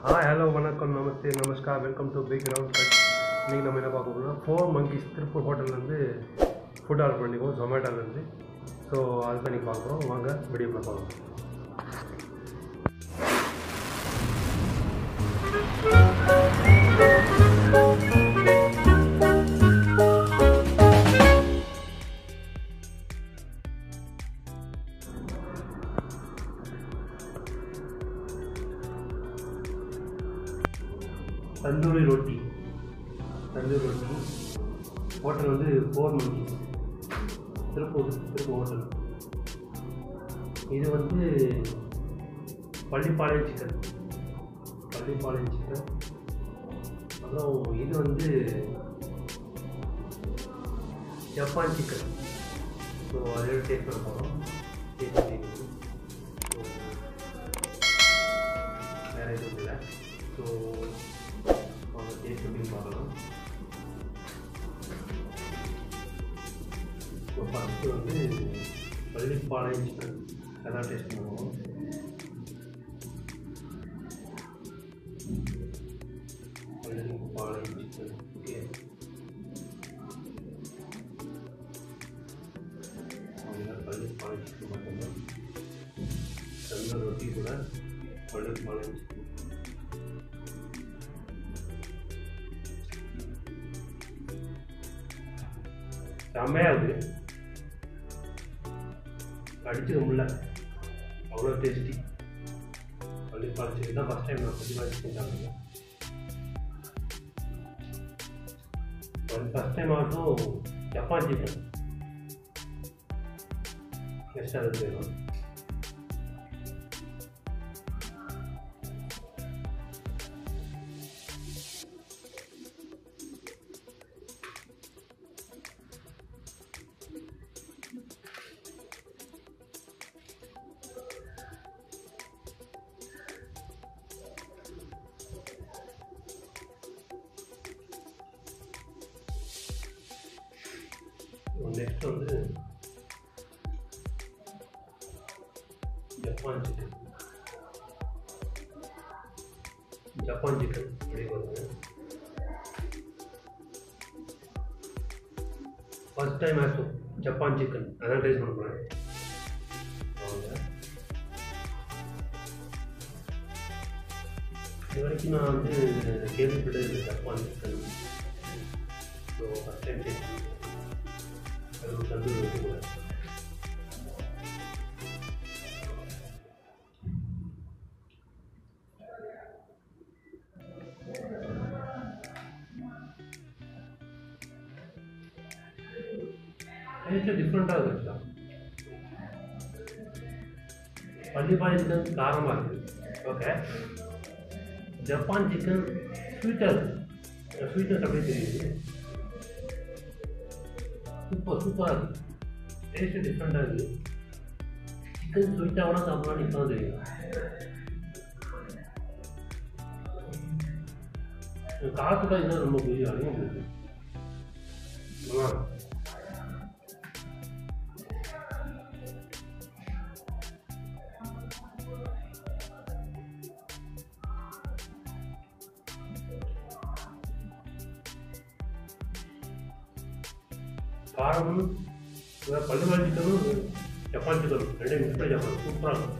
Hi hello வணக்கம் நமஸ்தே நமஸ்கார் welcome to big round cut இன்றைக்கி நம்ம என்ன பார்க்க போகிறோம் ஃபோர் மங்கிஸ் திருப்பூர் ஹோட்டல்லேருந்து ஃபுட் ஆர்டர் பண்ணிக்கோம் ஜொமேட்டோலேருந்து ஸோ அதுதான் இன்றைக்கி பார்க்குறோம் வாங்க வீடியோக்குள்ள போகலாம் தந்தூரி ரொட்டி தந்தூரி ரொட்டி ஹோட்டல் வந்து Four Monkeys Tiruppur Tiruppur hotel இது வந்து பள்ளிப்பாளையம் சிக்கன் பள்ளிப்பாளையம் சிக்கன் அப்புறம் இது வந்து ஜப்பான் சிக்கன் ஸோ அதோட டேஸ்ட் பண்ண போகிறோம் டேஸ்ட் பண்ணிக்கணும் ஸோ வேறு எதுவும் இல்லை ஸோ அவங்க டேஸ்ட் எப்படின்னு பார்க்கலாம் ஸோ ஃபஸ்ட்டு வந்து பள்ளிப்பாளையம் சிக்கன் அதான் டேஸ்ட் பண்ணுவோம் Pallipalayam chicken okay Pallipalayam chicken மட்டும்தான் தந்த ரொட்டி கூட பள்ளிப்பாளையம் சிக்கன் செம்மையாக இருக்குது அடிச்சுக்க முடியல அவ்வளோ டேஸ்டி பள்ளிப்பாளையம் சிக்கன் தான் ஃபஸ்ட் டைம் நான் பள்ளிப்பாளையம் சிக்கன் சாப்பிடுவேன் ஃபஸ்ட் டைம் ஆகட்டும் ஜப்பான் சிக்கன் நெக்ஸ்ட் அது வேணும் நெக்ஸ்ட் வந்து ஜப்பான் சிக்கன் ஜப்பான் சிக்கன் அப்படி வருங்க ஃபர்ஸ்ட் டைம் ஆக்சும் ஜப்பான் சிக்கன் அதான் டேஸ்ட் பண்ண போகிறேன் வாங்க இது வரைக்கும் நான் வந்து கேள்விப்பட்டது Japan chicken so first time taste பண்ணுறேன் அது ஒரு தந்தூரி ரொட்டி கூட டேஸ்ட்டு டிஃப்ரெண்ட்டாக இருக்குதா பள்ளிப்பாளையம் சிக்கன் காரமாக இருக்குது ஓகே ஜப்பான் சிக்கன் ஸ்வீட்டாக இருக்குது ஸ்வீட்னஸ் அப்படியே தெரியுது சூப்பர் சூப்பராக இருக்குது டேஸ்ட்டு டிஃப்ரெண்ட்டாக இருக்குது சிக்கன் ஸ்வீட்டாக கூட சாப்பிடலாம் இப்போ தான் தெரியும் காற்றுக்காக இன்னும் ரொம்ப பெரிய அதிகம் இருக்குது நல்லா இருக்கு. காரமும் பள்ளிவாள் சிக்கனும் ஜப்பான் சிக்கனும் ரெண்டே மிக்ஸ் பண்ணி ஜப்பான் சூப்பராக இருக்கும்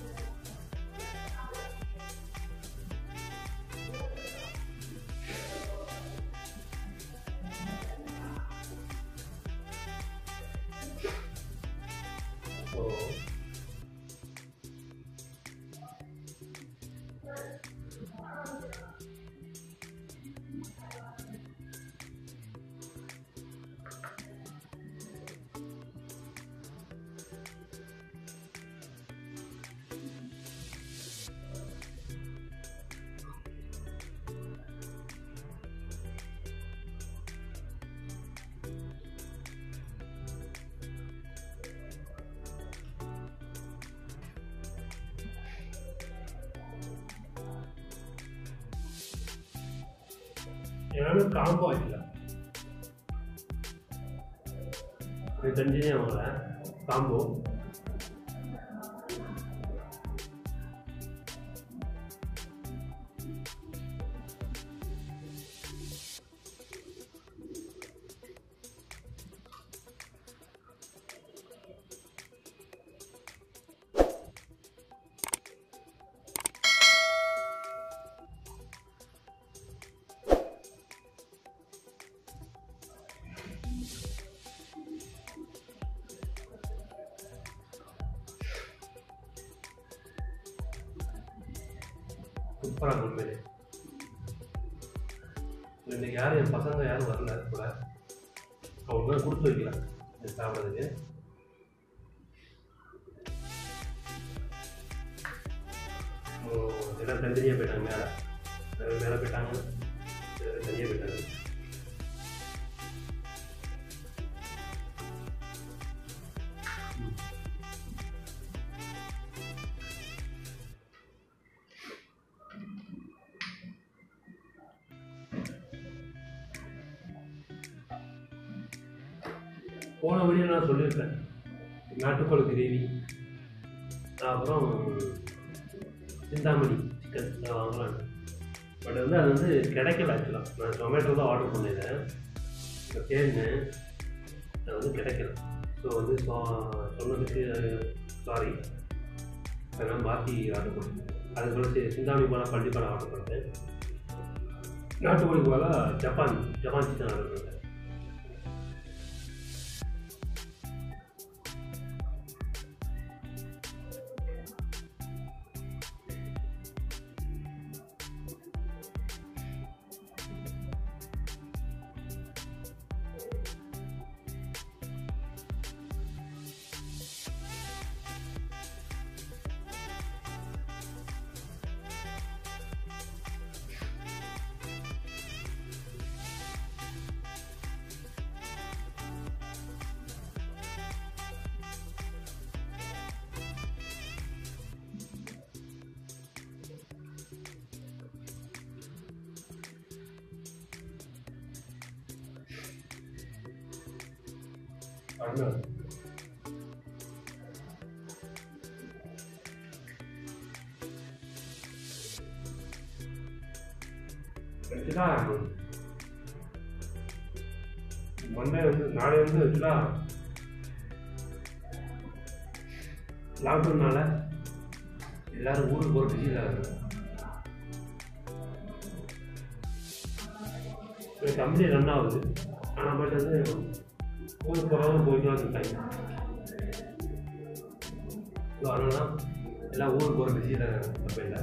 ஸோ எல்லாமே காம்போ ஆகல இது தனித்தனியாக வாங்கல காம்போ சூப்பராக இருக்கும் உண்மையிலே இன்னைக்கு யாரும் என் பசங்க யாரும் வரல கூட அவங்க கொடுத்து வைக்கல இது சாப்பிட்றதுக்கு எல்லாம் தனித்தனியாக போயிட்டாங்க மேலே நிறைய மேலே போயிட்டாங்க சிலர் தனியாக போயிட்டாங்க போன வீடியோ நான் சொல்லியிருப்பேன் நாட்டுக்கோழி கிரேவி அப்புறம் சிந்தாமணி சிக்கன் நான் வாங்கலான்னு பட் வந்து அது வந்து கிடைக்கல ஆக்சுவலாக நான் ஜொமேட்டோ தான் ஆர்டர் பண்ணியிருந்தேன் இப்போ தேடினேன் அது வந்து கிடைக்கல ஸோ வந்து சொ- சொன்னதுக்கு சாரி அதெல்லாம் மாற்றி ஆர்டர் பண்ணேன் அதுக்கு போல சிந்தாமணி போல பள்ளி பழம் ஆர்டர் பண்ணேன் நாட்டுக்கோழி போல ஜப்பான் ஜப்பான் சிக்கன் ஆர்டர் பண்ணேன் அண்ணன் ஆக்சுவலாக மண்டே வந்து நாளை வந்து ஆக்சுவலாக லாக்டவுன்னால எல்லாரும் ஊருக்கு போகிற பிஸியில் இருக்கு கம்பெனி ரன் ஆகுது ஆனால் பட் வந்து ஊருக்கு போகிறவங்க போயிட்டு தான் இருக்காங்க ஸோ அதனால தான் எல்லாம் ஊருக்கு போகிற பிஸியில் கம்பெனியில்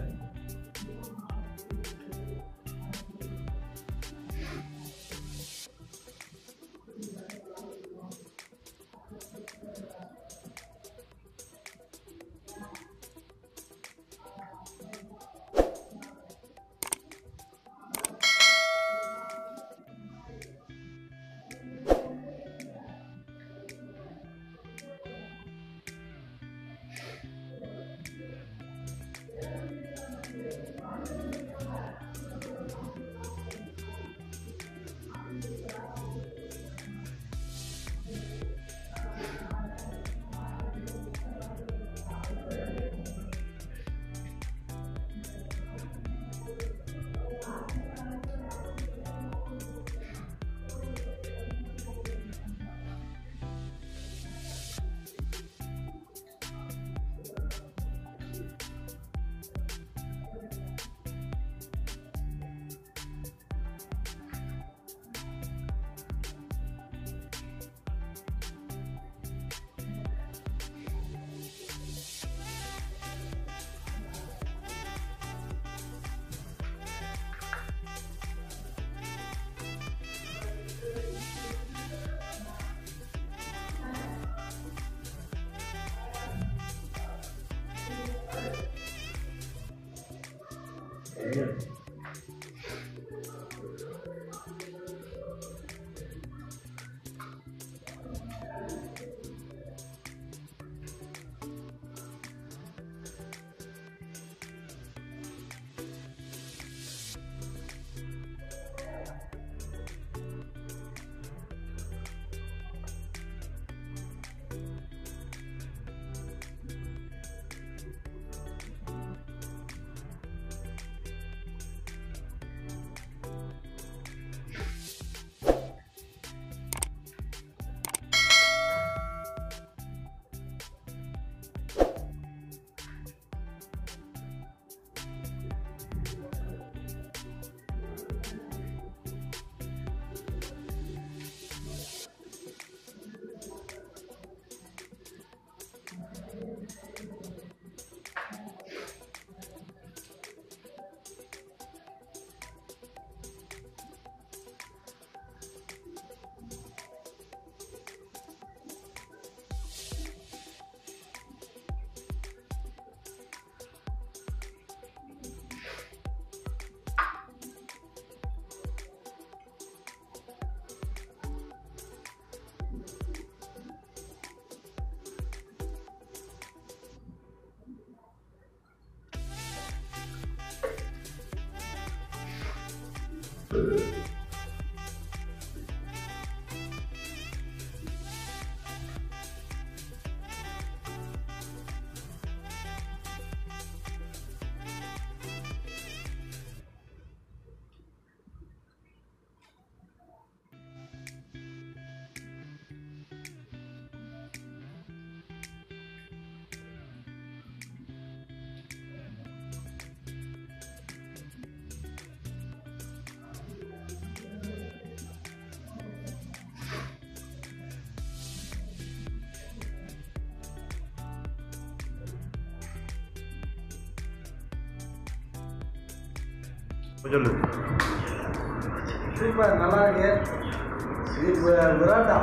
சொல்லு சூப்பர் நல்லா இருக்கு இது வி- விராட்டா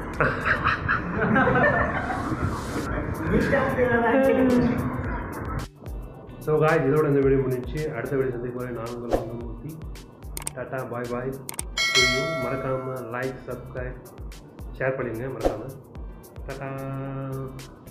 ஸோ காய் இதோட இந்த வீடியோ முடிஞ்சு அடுத்த வீடியோ சந்திக்கும் வரை நான் உங்கள் மூர்த்தி டாட்டா பாய் பாய் புரியும் மறக்காமல் லைக் சப்ஸ்கிரைப் ஷேர் பண்ணிடுங்க மறக்காமல் டாட்டா